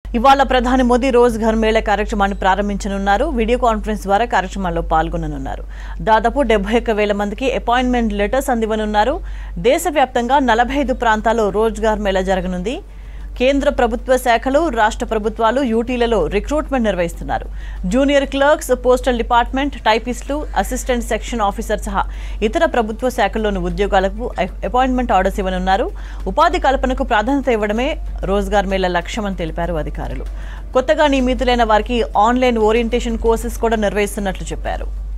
ఇవాళ ప్రధాని మోదీ రోజ్ఘర్ మేళా కార్యక్రమాన్ని ప్రారంభించనున్నారు వీడియో కాన్ఫరెన్స్ ద్వారా కార్యక్రమాల్లో పాల్గొననున్నారు దాదాపు డెబ్బై ఒక్క వేల మందికి అపాయింట్మెంట్ లెటర్స్ అందివనున్నారు దేశవ్యాప్తంగా నలభై ఐదు ప్రాంతాల్లో రోజ్గార్ మేళా జరగనుంది కేంద్ర ప్రభుత్వ శాఖలు రాష్ట్ర ప్రభుత్వాలు యూటీలలో రిక్రూట్మెంట్ నిర్వహిస్తున్నారు జూనియర్ క్లర్క్స్ పోస్టల్ డిపార్ట్మెంట్ టైపిస్టులు అసిస్టెంట్ సెక్షన్ ఆఫీసర్ సహా ఇతర ప్రభుత్వ శాఖల్లోని ఉద్యోగాలకు అపాయింట్మెంట్ ఆర్డర్స్ ఇవ్వనున్నారు ఉపాధి కల్పనకు ప్రాధాన్యత ఇవ్వడమే రోజ్గార్ మేళా లక్ష్యమని తెలిపారు అధికారులు కొత్తగా నియమితులైన వారికి ఆన్లైన్ ఓరియంటేషన్ కోర్సెస్ కూడా నిర్వహిస్తున్నట్లు చెప్పారు